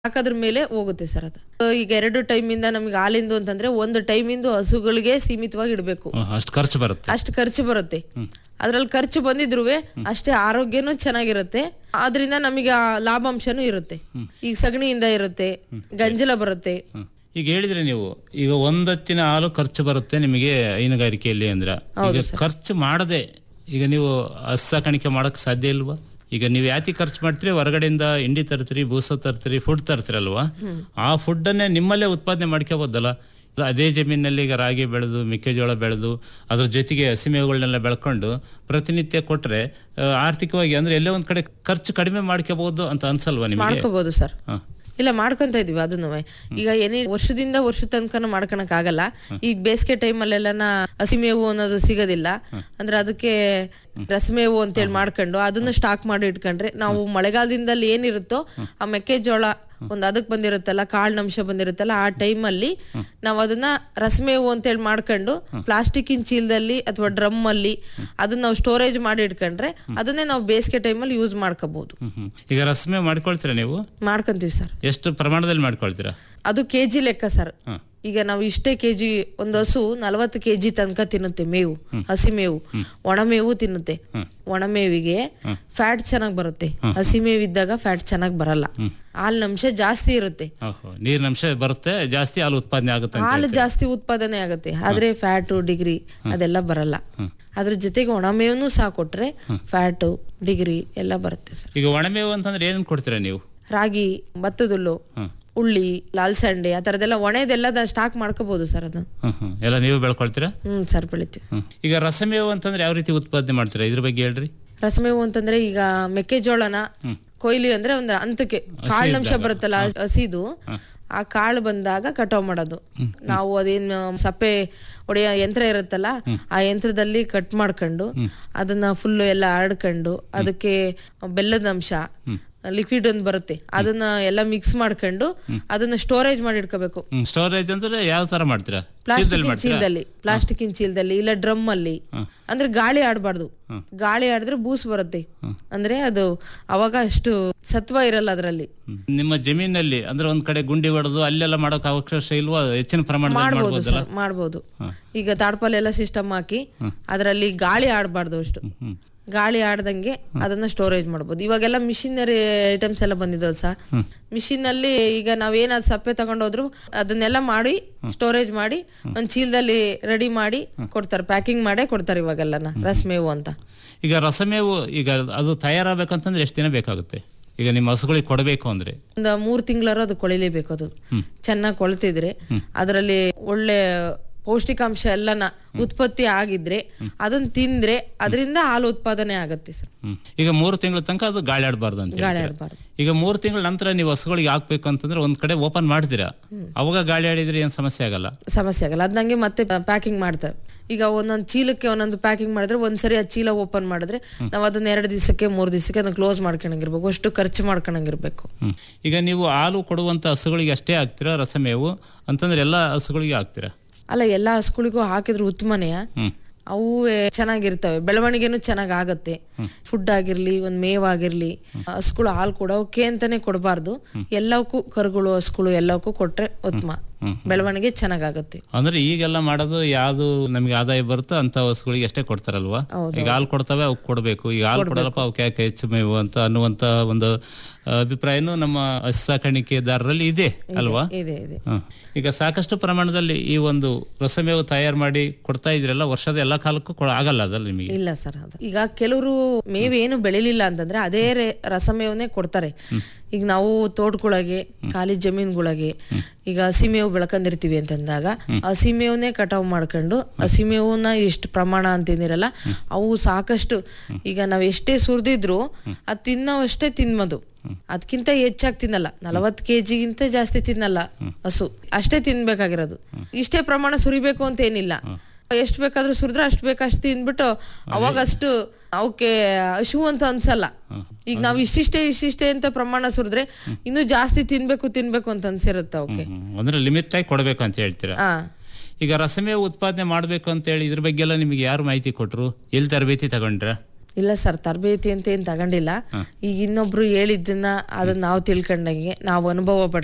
ಹಾಕೋದ್ರ ಮೇಲೆ ಹೋಗುತ್ತೆ ಸರ್ ಅದು ಈಗ ಎರಡು ಟೈಮಿಂದ ನಮ್ಗೆ ಹಾಲಿಂದು ಅಂತಂದ್ರೆ ಒಂದು ಟೈಮಿಂದು ಹಸುಗಳಿಗೆ ಸೀಮಿತವಾಗಿ ಇಡಬೇಕು ಅಷ್ಟು ಖರ್ಚು ಬರುತ್ತೆ ಅಷ್ಟು ಖರ್ಚು ಬರುತ್ತೆ ಅದ್ರಲ್ಲಿ ಖರ್ಚು ಬಂದಿದ್ರು ಅಷ್ಟೇ ಆರೋಗ್ಯನೂ ಚೆನ್ನಾಗಿರುತ್ತೆ ಆದ್ರಿಂದ ನಮಗೆ ಆ ಲಾಭಾಂಶನೂ ಇರುತ್ತೆ ಈಗ ಸಗಣಿಯಿಂದ ಇರುತ್ತೆ ಗಂಜಲ ಬರುತ್ತೆ ಹ್ಮ್. ಈಗ ಹೇಳಿದ್ರೆ ನೀವು ಈಗ ಒಂದತ್ತಿನ ಹಾಲು ಖರ್ಚು ಬರುತ್ತೆ ನಿಮಗೆ ಹೈನುಗಾರಿಕೆಯಲ್ಲಿ ಅಂದ್ರ ಈಗ ಖರ್ಚು ಮಾಡದೆ ಈಗ ನೀವು ಹಸ್ ಸಾಕಾಣಿಕೆ ಮಾಡಕ್ ಸಾಧ್ಯ ಇಲ್ವಾ ಈಗ ನೀವು ಯಾತಿ ಖರ್ಚು ಮಾಡ್ತೀರಿ ಹೊರಗಡೆಯಿಂದ ಇಂಡಿ ತರ್ತೀರಿ ಬೂಸ ತರ್ತೀರಿ ಫುಡ್ ತರ್ತೀರಲ್ವಾ ಆ ಫುಡ್ ಅನ್ನೇ ನಿಮ್ಮಲ್ಲೇ ಉತ್ಪಾದನೆ ಮಾಡ್ಕೋಬೋದಲ್ಲ ಅದೇ ಜಮೀನಲ್ಲಿ ಈಗ ರಾಗಿ ಬೆಳೆದು ಮೆಕ್ಕೆಜೋಳ ಬೆಳೆದು ಅದ್ರ ಜೊತೆಗೆ ಹಸಿಮೇವುಗಳನ್ನೆಲ್ಲ ಬೆಳ್ಕೊಂಡು ಪ್ರತಿನಿತ್ಯ ಕೊಟ್ರೆ ಆ, ಆರ್ಥಿಕವಾಗಿ ಅಂದ್ರೆ ಎಲ್ಲೇ ಒಂದ್ ಕಡೆ ಖರ್ಚು ಕಡಿಮೆ ಮಾಡ್ಕೋಬಹುದು ಅಂತ ಅನ್ಸಲ್ವಾ ನಿಮಗೆ ಮಾಡ್ಕೋಬಹುದು ಸರ್ ಹ. ಇಲ್ಲ ಮಾಡ್ಕೊಂತ ಇದೀವಿ ಅದನ್ನು ಈಗ ಏನೇ ವರ್ಷದಿಂದ ವರ್ಷ ತನಕ ಮಾಡ್ಕೊಳಕ್ ಆಗಲ್ಲ ಈಗ ಬೇಸಿಗೆ ಟೈಮಲ್ಲೆಲ್ಲನ ಹಸಿಮೇವು ಅನ್ನೋದು ಸಿಗೋದಿಲ್ಲ ಅಂದ್ರೆ ಅದಕ್ಕೆ ರಸಮೇವು ಅಂತೇಳಿ ಮಾಡ್ಕೊಂಡು ಅದನ್ನ ಸ್ಟಾಕ್ ಮಾಡಿ ಇಟ್ಕೊಂಡ್ರೆ ನಾವು ಮಳೆಗಾಲದಿಂದಲ್ಲಿ ಏನಿರುತ್ತೋ ಆ ಮೆಕ್ಕೆಜೋಳ ಒಂದ್ ಅದಕ್ ಬಂದಿರುತ್ತಲ್ಲ ಕಾಳಿನಂಶ ಬಂದಿರುತ್ತಲ್ಲ ಆ ಟೈಮಲ್ಲಿ ನಾವ್ ಅದನ್ನ ರಸಮೇವು ಅಂತೇಳಿ ಮಾಡ್ಕೊಂಡು ಪ್ಲಾಸ್ಟಿಕ್ಕಿನ ಚೀಲದಲ್ಲಿ ಅಥವಾ ಡ್ರಮ್ ಅಲ್ಲಿ ಅದನ್ನ ನಾವು ಸ್ಟೋರೇಜ್ ಮಾಡಿ ಇಟ್ಕೊಂಡ್ರೆ ಅದನ್ನೇ ನಾವು ಬೇಸಿಗೆ ಟೈಮಲ್ಲಿ ಯೂಸ್ ಮಾಡ್ಕೋಬಹುದು ಹ್ಮ್ ಹ್ಮ್. ಈಗ ರಸಮೆ ಮಾಡ್ಕೊಳ್ತೀರಾ ನೀವು ಮಾಡ್ಕೊಂತೀವಿ ಸರ್ ಎಷ್ಟು ಪ್ರಮಾಣದಲ್ಲಿ ಮಾಡ್ಕೊಳ್ತೀರಾ ಅದು ಕೆಜಿ ಲೆಕ್ಕ ಸರ್ ಹ. ಈಗ ನಾವು ಇಷ್ಟೇ ಕೆಜಿ ಒಂದು ಹಸು ನಲವತ್ತು ಕೆಜಿ ತನಕ ತಿನ್ನುತ್ತೆ ಮೇವು ಹಸಿ ಮೇವು ಒಣಮೇವು ತಿನ್ನುತ್ತೆ ಒಣಮೇವಿಗೆ ಫ್ಯಾಟ್ ಚೆನ್ನಾಗ್ ಬರುತ್ತೆ ಹಸಿ ಮೇವಿದ್ದಾಗ ಫ್ಯಾಟ್ ಚೆನ್ನಾಗ್ ಬರಲ್ಲ ಹಾಲಿನಂಶ ಜಾಸ್ತಿ ಇರುತ್ತೆ ಓಹೋ ನೀರಿನಂಶ ಬರುತ್ತೆ ಜಾಸ್ತಿ ಹಾಲು ಉತ್ಪಾದನೆ ಆಗುತ್ತೆ ಅಂತ ಹಾಲು ಜಾಸ್ತಿ ಉತ್ಪಾದನೆ ಆಗುತ್ತೆ ಆದ್ರೆ ಫ್ಯಾಟು ಡಿಗ್ರಿ ಅದೆಲ್ಲ ಬರಲ್ಲ ಅದ್ರ ಜೊತೆಗೆ ಒಣಮೇವನು ಸಹ ಕೊಟ್ರೆ ಫ್ಯಾಟು ಡಿಗ್ರಿ ಎಲ್ಲ ಬರುತ್ತೆ ಸರ್ ಈಗ ಒಣಮೇವು ಅಂತಂದ್ರೆ ಏನೇನು ಕೊಡ್ತೀರಾ ನೀವು ರಾಗಿ ಭತ್ತದುಲ್ಲು ಉಳ್ಳಿ ಲಾಲ್ ಸಂಡೆ ಆ ತರದೆಲ್ಲ ಒಣೆದೆಲ್ಲ ಸ್ಟಾಕ್ ಮಾಡ್ಕೋಬಹುದು ಸರ್ ಅದನ್ನ ಹ್ಮ್ ಹ್ಮ್ ಎಲ್ಲ ನೀವು ಬೆಳ್ಕೊಳ್ತೀರಾ ಹ್ಮ್ ಸರ್ ಬೆಳಿತೀವಿ ಹ್ಮ್ ಈಗ ರಸಮೇವು ಅಂತಂದ್ರೆ ಯಾವ ರೀತಿ ಉತ್ಪಾದನೆ ಮಾಡ್ತೀರಾ ಇದ್ರ ಬಗ್ಗೆ ಹೇಳ್ರಿ ರಸಮೇವು ಅಂತಂದ್ರೆ ಈಗ ಮೆಕ್ಕೆಜೋಳನ ಕೊಯ್ಲಿ ಅಂದ್ರೆ ಒಂದು ಹಂತಕ್ಕೆ ಕಾಳಿನಂಶ ಬರುತ್ತಲ್ಲ ಹಸಿದು ಆ ಕಾಳು ಬಂದಾಗ ಕಟಾವ್ ಮಾಡೋದು ನಾವು ಅದೇನು ಸಪ್ಪೆ ಹೊಡೆಯೋ ಯಂತ್ರ ಇರುತ್ತಲ್ಲ ಆ ಯಂತ್ರದಲ್ಲಿ ಕಟ್ ಮಾಡ್ಕೊಂಡು ಅದನ್ನ ಫುಲ್ ಎಲ್ಲ ಹರಡ್ಕೊಂಡು ಅದಕ್ಕೆ ಬೆಲ್ಲದ ಅಂಶ ಲಿಕ್ವಿಡ್ ಒಂದು ಬರುತ್ತೆ ಅದನ್ನ ಎಲ್ಲ ಮಿಕ್ಸ್ ಮಾಡ್ಕೊಂಡು ಅದನ್ನ ಸ್ಟೋರೇಜ್ ಮಾಡಿ ಇಟ್ಕೋಬೇಕು ಹ್ಮ್ ಸ್ಟೋರೇಜ್ ಅಂದ್ರೆ ಯಾವ ತರ ಮಾಡ್ತೀರಾ ಪ್ಲಾಸ್ಟಿಕ್ ಚೀಲದಲ್ಲಿ ಮಾಡ್ತೀರಾ ಚೀಲದಲ್ಲಿ ಪ್ಲಾಸ್ಟಿಕ್ ಚೀಲದಲ್ಲಿ ಇಲ್ಲ ಡ್ರಮ್ ಅಲ್ಲಿ ಅಂದ್ರೆ ಗಾಳಿ ಆಡಬಾರ್ದು ಗಾಳಿ ಆಡಿದ್ರೆ ಬೂಸ್ ಬರುತ್ತೆ ಅಂದ್ರೆ ಅದು ಅವಾಗ ಅಷ್ಟು ಸತ್ವ ಇರಲ್ಲ ಅದರಲ್ಲಿ ಹ್ಮ್. ನಿಮ್ಮ ಜಮೀನಲ್ಲಿ ಅಂದ್ರೆ ಒಂದ್ ಕಡೆ ಗುಂಡಿ ಹೊಡೆದು ಅಲ್ಲೆಲ್ಲ ಮಾಡೋಕೆ ಅವಕಾಶ ಇಲ್ವಾ ಹೆಚ್ಚಿನ ಪ್ರಮಾಣದಲ್ಲಿ ಮಾಡ್ಬೋದು ಮಾಡ್ಬೋದಲ್ಲ ಸರ್ ಮಾಡ್ಬೋದು ಈಗ ತಾಡ್ಪಾಲ್ ಎಲ್ಲ ಸಿಸ್ಟಮ್ ಹಾಕಿ ಅದರಲ್ಲಿ ಗಾಳಿ ಆಡಬಾರ್ದು ಅಷ್ಟು ಹ್ಮ್ ಗಾಳಿ ಆಡ್ದಂಗೆ ಅದನ್ನ ಸ್ಟೋರೇಜ್ ಮಾಡ್ಬೋದು ಇವಾಗೆಲ್ಲ ಮಿಷಿನರಿ ಐಟಮ್ಸ್ ಎಲ್ಲ ಬಂದಿದ್ದಾವೆ ಸರ್ ಮಿಷಿನ್ ಅಲ್ಲಿ ಈಗ ನಾವೇನಾದ್ರು ಸಪ್ಪೆ ತಗೊಂಡೋದ್ರು ಅದನ್ನೆಲ್ಲ ಮಾಡಿ ಸ್ಟೋರೇಜ್ ಮಾಡಿ ಒಂದ್ ಚೀಲದಲ್ಲಿ ರೆಡಿ ಮಾಡಿ ಕೊಡ್ತಾರೆ ಪ್ಯಾಕಿಂಗ್ ಮಾಡೇ ಕೊಡ್ತಾರೆ ಇವಾಗೆಲ್ಲನ ರಸ್ಮೇವು ಅಂತ ಈಗ ರಸಮೇವು ಈಗ ಅದು ತಯಾರಾಗಬೇಕಂತಂದ್ರೆ ಎಷ್ಟು ದಿನ ಬೇಕಾಗುತ್ತೆ ಈಗ ನಿಮ್ಮ ಹಸುಗಳಿಗೆ ಕೊಡಬೇಕು ಅಂದ್ರೆ ಒಂದು ಮೂರ್ ತಿಂಗಳಾರು ಅದು ಕೊಳಿಲೇಬೇಕು ಅದು ಚೆನ್ನಾಗಿ ಕೊಳ್ತಿದ್ರೆ ಅದರಲ್ಲಿ ಒಳ್ಳೆ ಪೌಷ್ಟಿಕಾಂಶ ಎಲ್ಲನ ಉತ್ಪತ್ತಿ ಆಗಿದ್ರೆ ಅದನ್ನ ತಿಂದ್ರೆ ಅದರಿಂದ ಹಾಲು ಉತ್ಪಾದನೆ ಆಗತ್ತೆ ಸರ್ ಹ್ಮ್. ಈಗ ಮೂರು ತಿಂಗಳ ತನಕ ಅದು ಗಾಳಿ ಆಡಬಾರ್ದು ಅಂತ ಗಾಳಿ ಹೇಳ್ತೀರಾ. ಆಡಬಾರ್ದು ಈಗ ಮೂರು ತಿಂಗಳ ನಂತರ ನೀವು ಹಸುಗಳಿಗೆ ಹಾಕ್ಬೇಕು ಅಂತಂದ್ರೆ ಒಂದ್ ಕಡೆ ಓಪನ್ ಮಾಡ್ತೀರಾ ಅವಾಗ ಗಾಳಿ ಆಡಿದ್ರೆ ಏನ್ ಸಮಸ್ಯೆ ಆಗಲ್ಲ ಸಮಸ್ಯೆ ಆಗಲ್ಲ ಅದ್ ನಂಗೆ ಮತ್ತೆ ಪ್ಯಾಕಿಂಗ್ ಮಾಡ್ತಾರೆ ಈಗ ಒಂದೊಂದು ಚೀಲಕ್ಕೆ ಒಂದೊಂದು ಪ್ಯಾಕಿಂಗ್ ಮಾಡಿದ್ರೆ ಒಂದ್ಸರಿ ಆ ಚೀಲ ಓಪನ್ ಮಾಡಿದ್ರೆ ನಾವು ಅದನ್ನ ಎರಡು ದಿವಸಕ್ಕೆ ಮೂರು ದಿವಸಕ್ಕೆ ಅದನ್ನ ಕ್ಲೋಸ್ ಮಾಡ್ಕೊಂಡಂಗಿರ್ಬೇಕು ಅಷ್ಟು ಖರ್ಚು ಮಾಡ್ಕೊಂಡಂಗಿರ್ಬೇಕು ಹ್ಮ್. ಈಗ ನೀವು ಹಾಲು ಕೊಡುವಂತ ಹಸುಗಳಿಗೆ ಅಷ್ಟೇ ಹಾಕ್ತೀರಾ ರಸಮೇವು ಅಂತಂದ್ರೆ ಎಲ್ಲಾ ಹಸುಗಳಿಗೆ ಹಾಕ್ತೀರಾ ಅಲ್ಲ ಎಲ್ಲಾ ಹಸುಗಳಿಗೂ ಹಾಕಿದ್ರು ಉತ್ತಮನೇ ಹ್ಮ್ ಅವು ಚೆನ್ನಾಗಿರ್ತವೆ ಬೆಳವಣಿಗೆನೂ ಚೆನ್ನಾಗ್ ಆಗತ್ತೆ ಫುಡ್ ಆಗಿರ್ಲಿ ಒಂದ್ ಮೇವ್ ಆಗಿರ್ಲಿ ಹಸುಗಳು ಹಾಲು ಕೊಡೋಕೆ ಅಂತಾನೆ ಕೊಡಬಾರ್ದು ಎಲ್ಲವಕ್ಕೂ ಕರುಗಳು ಹಸುಗಳು ಎಲ್ಲವಕ್ಕೂ ಕೊಟ್ರೆ ಉತ್ತಮ ಬೆಳವಣಿಗೆ ಚೆನ್ನಾಗಾಗತ್ತೆ ಅಂದ್ರೆ ಈಗೆಲ್ಲ ಮಾಡೋದು ಯಾವ್ದು ನಮಗೆ ಆದಾಯ ಬರುತ್ತೋ ಅಂತ ಹಸುಗಳಿಗೆ ಅಷ್ಟೇ ಕೊಡ್ತಾರಲ್ವಾ ಈಗ ಹಾಲು ಕೊಡ್ತವೆ ಅವಕ್ಕೆ ಕೊಡಬೇಕು ಈಗ ಹಾಲು ಕೊಡಲ್ಲಪ್ಪ ಅವಕ್ಕೆ ಯಾಕೆ ಹೆಚ್ಚು ಮೇವು ಅಂತ ಅನ್ನುವಂತ ಒಂದು ಆ, ಅಭಿಪ್ರಾಯನೂ ನಮ್ಮ ಹಸು ಸಾಕಾಣಿಕೆದಾರರಲ್ಲಿ ಇದೆ ಅಲ್ವಾ ಇದೆ ಇದೆ ಹ. ಈಗ ಸಾಕಷ್ಟು ಪ್ರಮಾಣದಲ್ಲಿ ಈ ಒಂದು ರಸಮೇವು ತಯಾರು ಮಾಡಿ ಕೊಡ್ತಾ ಇದ್ರಲ್ಲ ವರ್ಷದ ಎಲ್ಲಾ ಕಾಲಕ್ಕೂ ಕೊಡ- ಆಗಲ್ಲ ಅದಲ್ಲ ನಿಮಗೆ ಇಲ್ಲ ಸರ್ ಅದು ಈಗ ಕೆಲವರು ಮೇವೇನು ಬೆಳಿಲಿಲ್ಲ ಅಂತಂದ್ರೆ ಅದೇ ರೇ- ರಸಮೇವನ್ನೇ ಕೊಡ್ತಾರೆ ಈಗ ನಾವು ತೋಟಗಳಿಗೆ ಖಾಲಿ ಜಮೀನುಗಳಿಗೆ ಈಗ ಹಸಿಮೇವು ಬೆಳ್ಕೊಂಡಿರ್ತೀವಿ ಅಂತಂದಾಗ ಹಸಿಮೇವನ್ನೇ ಕಟಾವ್ ಮಾಡ್ಕೊಂಡು ಹಸಿಮೇವನ್ನ ಎಷ್ಟು ಪ್ರಮಾಣ ಅಂತಿದಿರಲ್ಲ ಅವು ಸಾಕಷ್ಟು ಈಗ ನಾವ್ ಎಷ್ಟೇ ಸುರಿದಿದ್ರು ಅದ್ ತಿನ್ನೋವಷ್ಟೇ ತಿನ್ಬೋದು ಅದಕ್ಕಿಂತ ಹೆಚ್ಚಾಗಿ ತಿನ್ನಲ್ಲ ನಲವತ್ತು ಕೆಜಿಗಿಂತ ಜಾಸ್ತಿ ತಿನ್ನಲ್ಲ ಹಸು ಅಷ್ಟೇ ತಿನ್ಬೇಕಾಗಿರೋದು ಇಷ್ಟೇ ಪ್ರಮಾಣ ಸುರಿಬೇಕು ಅಂತ ಏನಿಲ್ಲ ಎಷ್ಟು ಬೇಕಾದ್ರೂ ಸುರಿದ್ರೆ ಅಷ್ಟು ಬೇಕಷ್ಟು ತಿಂದ್ಬಿಟ್ಟು ಅವಾಗ ಅಷ್ಟು ಅವಕ್ಕೆ ಹಶು ಅಂತ ಅನ್ಸಲ್ಲ ಈಗ ನಾವ್ ಇಷ್ಟಿಷ್ಟೇ ಇಷ್ಟಿಷ್ಟೇ ಅಂತ ಪ್ರಮಾಣ ಸುರಿದ್ರೆ ಇನ್ನು ಜಾಸ್ತಿ ತಿನ್ಬೇಕು ತಿನ್ಬೇಕು ಅಂತ ಅನ್ಸಿರುತ್ತೆ ಅವಕ್ಕೆ ಹ್ಮ್. ಅಂದ್ರೆ ಲಿಮಿಟ್ ಆಗಿ ಕೊಡಬೇಕು ಅಂತ ಹೇಳ್ತೀರಾ ಹಾ ಈಗ ರಸಮೇವು ಉತ್ಪಾದನೆ ಮಾಡ್ಬೇಕು ಅಂತ ಹೇಳಿ ಇದ್ರ ಬಗ್ಗೆ ಎಲ್ಲ ನಿಮಗೆ ಯಾರು ಮಾಹಿತಿ ಕೊಟ್ರು ಎಲ್ಲಿ ತರಬೇತಿ ತಗೊಂಡ್ರ ಇಲ್ಲ ಸರ್ ತರಬೇತಿ ಅಂತ ಏನ್ ತಗೊಂಡಿಲ್ಲ ಈಗ ಇನ್ನೊಬ್ರು ಹೇಳಿದ್ದನ್ನ ಅದನ್ನ ನಾವು ತಿಳ್ಕೊಂಡಂಗೆ ನಾವು ಅನುಭವ ಪಡ್ಕೊಂಡಂಗೆ